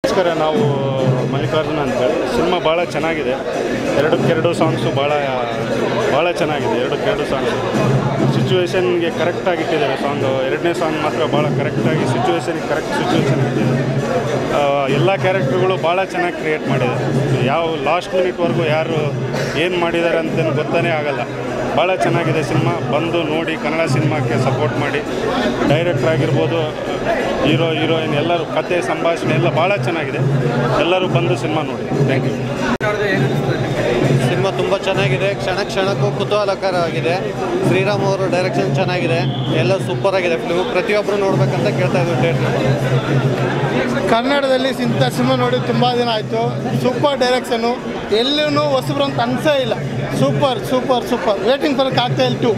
ನಮಸ್ಕಾರ ನಾವು ಮಲ್ಲಿಕಾರ್ಜುನ ಅಂತೇಳಿ ಸಿನಿಮಾ ಭಾಳ ಚೆನ್ನಾಗಿದೆ ಎರಡಕ್ಕೆರಡು ಸಾಂಗ್ಸು ಭಾಳ ಭಾಳ ಚೆನ್ನಾಗಿದೆ ಎರಡಕ್ಕೆರಡು ಸಾಂಗ್ಸು ಸಿಚುವೇಶನ್ಗೆ ಕರೆಕ್ಟಾಗಿ ಇಟ್ಟಿದ್ದಾರೆ ಸಾಂಗು ಎರಡನೇ ಸಾಂಗ್ ಮಾತ್ರ ಭಾಳ ಕರೆಕ್ಟಾಗಿ ಸಿಚುವೇಶನ್ಗೆ ಕರೆಕ್ಟ್ ಸಿಚುವೇಶನ್ ಇಟ್ಟಿದ್ದಾರೆ ಎಲ್ಲ ಕ್ಯಾರೆಕ್ಟರ್ಗಳು ಭಾಳ ಚೆನ್ನಾಗಿ ಕ್ರಿಯೇಟ್ ಮಾಡಿದ್ದಾರೆ ಯಾವ ಲಾಸ್ಟ್ ಮಿನಿಟ್ವರೆಗೂ ಯಾರು ಏನು ಮಾಡಿದ್ದಾರೆ ಅಂತೇನು ಗೊತ್ತೇ ಆಗಲ್ಲ ಭಾಳ ಚೆನ್ನಾಗಿದೆ ಸಿನಿಮಾ ಬಂದು ನೋಡಿ ಕನ್ನಡ ಸಿನಿಮಾಕ್ಕೆ ಸಪೋರ್ಟ್ ಮಾಡಿ ಡೈರೆಕ್ಟ್ರ್ ಆಗಿರ್ಬೋದು ಹೀರೋ ಹೀರೋಯಿನ್ ಎಲ್ಲರೂ ಕತೆ ಸಂಭಾಷಣೆ ಎಲ್ಲ ಭಾಳ ಚೆನ್ನಾಗಿದೆ ಎಲ್ಲರೂ ಬಂದು ಸಿನಿಮಾ ನೋಡಿ ಥ್ಯಾಂಕ್ ಯು ಸಿನಿಮಾ ತುಂಬ ಚೆನ್ನಾಗಿದೆ ಕ್ಷಣ ಕ್ಷಣಕ್ಕೂ ಕುತೂಹಲಕರವಾಗಿದೆ ಶ್ರೀರಾಮ್ ಅವರು ಡೈರೆಕ್ಷನ್ ಚೆನ್ನಾಗಿದೆ ಎಲ್ಲ ಸೂಪರ್ ಆಗಿದೆ ಫಿಲ್ಮ್ ಪ್ರತಿಯೊಬ್ಬರು ನೋಡ್ಬೇಕಂತ ಕೇಳ್ತಾ ಇದ್ವಿ ಥಿಯೇಟ್ರ್ ಕನ್ನಡದಲ್ಲಿ ಇಂಥ ಸಿನಿಮಾ ನೋಡಿ ತುಂಬ ದಿನ ಆಯಿತು ಸೂಪರ್ ಡೈರೆಕ್ಷನು ಎಲ್ಲೂ ಹೊಸಬ್ರು ಅಂತ ಅನ್ಸೇ ಇಲ್ಲ super super super waiting for cocktail two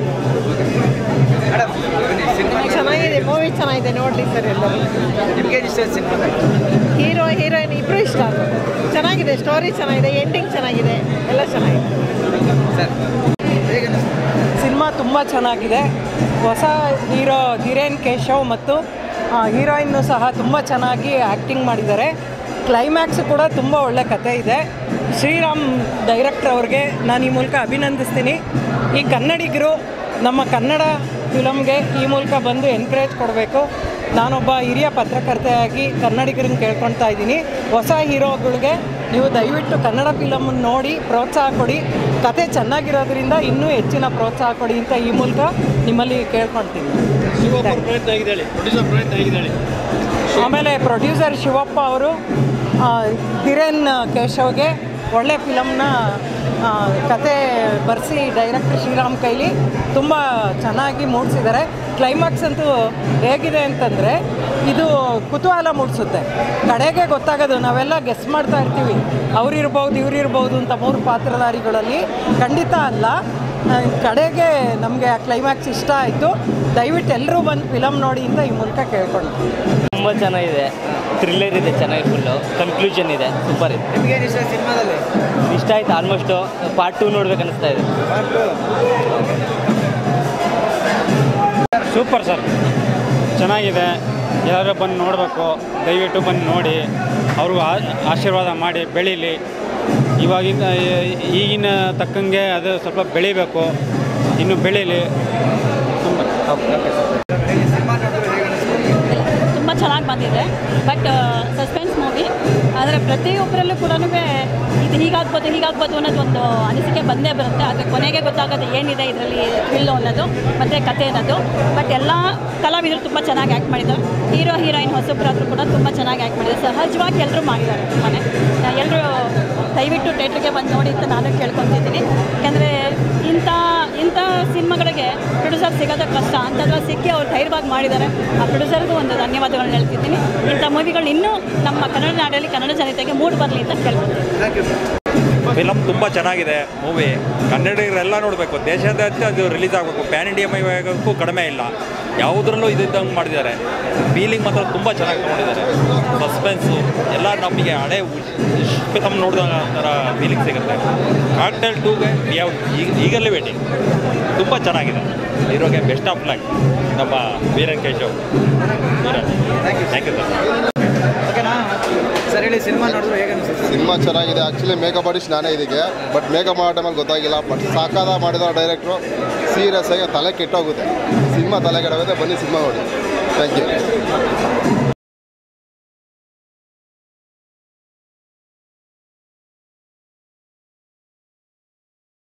ಚೆನ್ನಾಗಿದೆ ಮೂವಿ ಚೆನ್ನಾಗಿದೆ ನೋಡ್ಲಿ ಸರ್ ಎಲ್ಲರೂ ನಿಮಗೆ ಇಷ್ಟ ಸಿನಿಮಾ ಹೀರೋ ಹೀರೋಯಿನ್ ಇಬ್ಬರು ಇಷ್ಟ ಆದ್ರು ಚೆನ್ನಾಗಿದೆ ಸ್ಟೋರಿ ಚೆನ್ನಾಗಿದೆ ಎಂಡಿಂಗ್ ಚೆನ್ನಾಗಿದೆ ಎಲ್ಲ ಚೆನ್ನಾಗಿದೆ ಸರ್ ಹೇಗೆ ಅನಿಸ್ತು ಸಿನಿಮಾ ತುಂಬ ಚೆನ್ನಾಗಿದೆ ಹೊಸ ಹೀರೋ ಧೀರೇನ್ ಕೇಶವ್ ಮತ್ತು ಹೀರೋಯಿನ್ನು ಸಹ ತುಂಬ ಚೆನ್ನಾಗಿ ಆ್ಯಕ್ಟಿಂಗ್ ಮಾಡಿದ್ದಾರೆ ಕ್ಲೈಮ್ಯಾಕ್ಸ್ ಕೂಡ ತುಂಬ ಒಳ್ಳೆ ಕತೆ ಇದೆ ಶ್ರೀರಾಮ್ ಡೈರೆಕ್ಟರ್ ಅವ್ರಿಗೆ ನಾನು ಈ ಮೂಲಕ ಅಭಿನಂದಿಸ್ತೀನಿ ಈ ಕನ್ನಡಿಗರು ನಮ್ಮ ಕನ್ನಡ ಫಿಲಮ್ಗೆ ಈ ಮೂಲಕ ಬಂದು ಎನ್ಕರೇಜ್ ಕೊಡಬೇಕು ನಾನೊಬ್ಬ ಹಿರಿಯ ಪತ್ರಕರ್ತೆಯಾಗಿ ಕನ್ನಡಿಗರನ್ನ ಕೇಳ್ಕೊಳ್ತಾ ಇದ್ದೀನಿ ಹೊಸ ಹೀರೋಗಳಿಗೆ ನೀವು ದಯವಿಟ್ಟು ಕನ್ನಡ ಫಿಲಮನ್ನು ನೋಡಿ ಪ್ರೋತ್ಸಾಹ ಕೊಡಿ ಕತೆ ಚೆನ್ನಾಗಿರೋದ್ರಿಂದ ಇನ್ನೂ ಹೆಚ್ಚಿನ ಪ್ರೋತ್ಸಾಹ ಕೊಡಿ ಅಂತ ಈ ಮೂಲಕ ನಿಮ್ಮಲ್ಲಿ ಕೇಳ್ಕೊಳ್ತೀನಿ ಆಮೇಲೆ ಪ್ರೊಡ್ಯೂಸರ್ ಶಿವಪ್ಪ ಅವರು ಆ, ಧಿರೇನ್ ಕೇಶವ್ಗೆ ಒಳ್ಳೆ ಫಿಲಮ್ನ ಆ, ಕತೆ ಬರೆಸಿ ಡೈರೆಕ್ಟರ್ ಶ್ರೀರಾಮ್ ಕೈಲಿ ತುಂಬ ಚೆನ್ನಾಗಿ ಮೂಡಿಸಿದ್ದಾರೆ ಕ್ಲೈಮ್ಯಾಕ್ಸ್ ಅಂತೂ ಹೇಗಿದೆ ಅಂತಂದರೆ ಇದು ಕುತೂಹಲ ಮೂಡಿಸುತ್ತೆ ಕಡೆಗೆ ಗೊತ್ತಾಗೋದು ನಾವೆಲ್ಲ ಗೆಸ್ ಮಾಡ್ತಾ ಇರ್ತೀವಿ ಅವ್ರಿರ್ಬೋದು ಇವ್ರಿರ್ಬೋದು ಅಂತ ಮೂರು ಪಾತ್ರಧಾರಿಗಳಲ್ಲಿ ಖಂಡಿತ ಅಲ್ಲ ಆ, ಕಡೆಗೆ ನಮಗೆ ಆ ಕ್ಲೈಮ್ಯಾಕ್ಸ್ ಇಷ್ಟ ಆಯಿತು ದಯವಿಟ್ಟು ಎಲ್ಲರೂ ಬಂದು ಫಿಲಮ್ ನೋಡಿ ಅಂತ ಈ ಮೂಲಕ ಕೇಳ್ಕೊಂಡು ತುಂಬ ಚೆನ್ನಾಗಿದೆ ಥ್ರಿಲ್ಲರ್ ಇದೆ ಚೆನ್ನಾಗಿ ಫುಲ್ಲು ಕನ್ಕ್ಲೂಷನ್ ಇದೆ ಸೂಪರ್ ಇದೆ ನಿಮಗೆ ಇಷ್ಟ ಸಿನಿಮಾದಲ್ಲಿ ಇಷ್ಟ ಆಯ್ತು ಆಲ್ಮೋಸ್ಟು ಪಾರ್ಟ್ ಟೂ ನೋಡ್ಬೇಕು ಅನಿಸ್ತಾ ಇದೆ ಸೂಪರ್ ಸರ್ ಚೆನ್ನಾಗಿದೆ ಎಲ್ಲರೂ ಬಂದು ನೋಡಬೇಕು ದಯವಿಟ್ಟು ಬಂದು ನೋಡಿ ಅವ್ರಿಗೂ ಆ- ಆಶೀರ್ವಾದ ಮಾಡಿ ಬೆಳೀಲಿ ಇವಾಗಿನ ಈಗಿನ ತಕ್ಕಂಗೆ ಅದು ಸ್ವಲ್ಪ ಬೆಳಿಬೇಕು ಇನ್ನು ಬೆಳೀಲಿ ಸಿನಿಮಾ ನೋಡಿದ್ರೆ ಹೇಗೆ ಅನಿಸ್ತು ತುಂಬ ಚೆನ್ನಾಗಿ ಬಂದಿದೆ ಬಟ್ ಸಸ್ಪೆನ್ಸ್ ಮೂವಿ ಆದರೆ ಪ್ರತಿಯೊಬ್ಬರಲ್ಲೂ ಕೂಡ ಇದು ಹೀಗಾಗ್ಬೋದು ಹೀಗಾಗ್ಬೋದು ಅನ್ನೋದು ಒಂದು ಅನಿಸಿಕೆ ಬಂದೇ ಬರುತ್ತೆ ಆದರೆ ಕೊನೆಗೆ ಗೊತ್ತಾಗೋದು ಏನಿದೆ ಇದರಲ್ಲಿ ಥ್ರಿಲ್ಲು ಅನ್ನೋದು ಮತ್ತು ಕತೆ ಅನ್ನೋದು ಬಟ್ ಎಲ್ಲ ಕಲಾವಿದರು ತುಂಬ ಚೆನ್ನಾಗಿ ಆ್ಯಕ್ಟ್ ಮಾಡಿದ್ದಾರೆ ಹೀರೋ ಹೀರೋಯಿನ್ ಹೊಸಬ್ರಾದರೂ ಕೂಡ ತುಂಬ ಚೆನ್ನಾಗಿ ಆ್ಯಕ್ಟ್ ಮಾಡಿದ್ದಾರೆ ಸಹಜವಾಗಿ ಎಲ್ಲರೂ ಮಾಡಿದ್ದಾರೆ ತುಂಬಾ ಎಲ್ಲರೂ ದಯವಿಟ್ಟು ಥಿಯೇಟ್ರಿಗೆ ಬಂದು ನೋಡಿ ಅಂತ ನಾನು ಕೇಳ್ಕೊತಿದ್ದೀನಿ ಯಾಕೆಂದರೆ ಇಂಥ ಇಂಥ ಸಿನಿಮಾಗಳಿಗೆ ಪ್ರೊಡ್ಯೂಸರ್ ಸಿಗೋದು ಕಷ್ಟ ಅಂಥದ್ರಲ್ಲಿ ಸಿಕ್ಕಿ ಅವ್ರು ಧೈರ್ಯವಾಗಿ ಮಾಡಿದ್ದಾರೆ ಆ ಪ್ರೊಡ್ಯೂಸರ್ಗೂ ಒಂದು ಧನ್ಯವಾದಗಳನ್ನ ಹೇಳ್ತಿದ್ದೀನಿ ಇಂಥ ಮೂವಿಗಳು ಇನ್ನೂ ನಮ್ಮ ಕನ್ನಡ ನಾಡಲ್ಲಿ ಕನ್ನಡ ಜನತೆಗೆ ಮೂಡ್ ಬರಲಿ ಅಂತ ಕೇಳ್ಕೊತೀನಿ ಥ್ಯಾಂಕ್ ಯು ಫಿಲಮ್ ತುಂಬ ಚೆನ್ನಾಗಿದೆ ಮೂವಿ ಕನ್ನಡಿಗರೆಲ್ಲ ನೋಡಬೇಕು ದೇಶಾದ್ಯಂತ ಅದು ರಿಲೀಸ್ ಆಗಬೇಕು ಪ್ಯಾನ್ ಇಂಡಿಯಾ ಆಗಕ್ಕೂ ಕಡಿಮೆ ಇಲ್ಲ ಯಾವುದ್ರಲ್ಲೂ ಇದ್ದಂಗೆ ಮಾಡಿದ್ದಾರೆ ಫೀಲಿಂಗ್ ಮಾತ್ರ ತುಂಬ ಚೆನ್ನಾಗಿ ತೊಗೊಂಡಿದ್ದಾರೆ ಸಸ್ಪೆನ್ಸು ಎಲ್ಲ ನಮಗೆ ಹಳೆ ಫಿಲಮ್ ನೋಡಿದ ಥರ ಫೀಲಿಂಗ್ ಸಿಗುತ್ತೆ ಕಾಕ್ಟೇಲ್ ಟೂಗೆ ಯಾವ ಈಗಲೇ ವೇಟಿಂಗ್ ತುಂಬ ಚೆನ್ನಾಗಿದೆ ಹೀರೋಗೆ ಬೆಸ್ಟ್ ಆಫ್ ಲಕ್ ನಮ್ಮ Veeran Keshav thank you sir ಓಕೆನಾ ಸರ್ ಹೇಳಿ ಸಿನಿಮಾ ನೋಡಿದ್ರೆ ಹೇಗೆ ಅನಿಸುತ್ತೆ ಸಿನಿಮಾ ಚೆನ್ನಾಗಿದೆ ಆ್ಯಕ್ಚುಲಿ ಮೇಕಪ್ ಆರ್ಟಿಸ್ಟ್ ನಾನೇ ಇದಕ್ಕೆ ಬಟ್ ಮೇಕಪ್ ಮಾಡೋ ಟೈಮಲ್ಲಿ ಗೊತ್ತಾಗಿಲ್ಲ ಬಟ್ ಸಾಕಾದ ಮಾಡಿದ ಡೈರೆಕ್ಟ್ರು ಸೀರಿಯಸ್ ಆಗಿ ತಲೆ ಕೆಟ್ಟೋಗುತ್ತೆ ಸಿನಿಮಾ ತಲೆ ಕೆಟ್ಟೋಗುತ್ತೆ ಬನ್ನಿ ಸಿನಿಮಾ ನೋಡಿ ಥ್ಯಾಂಕ್ ಯು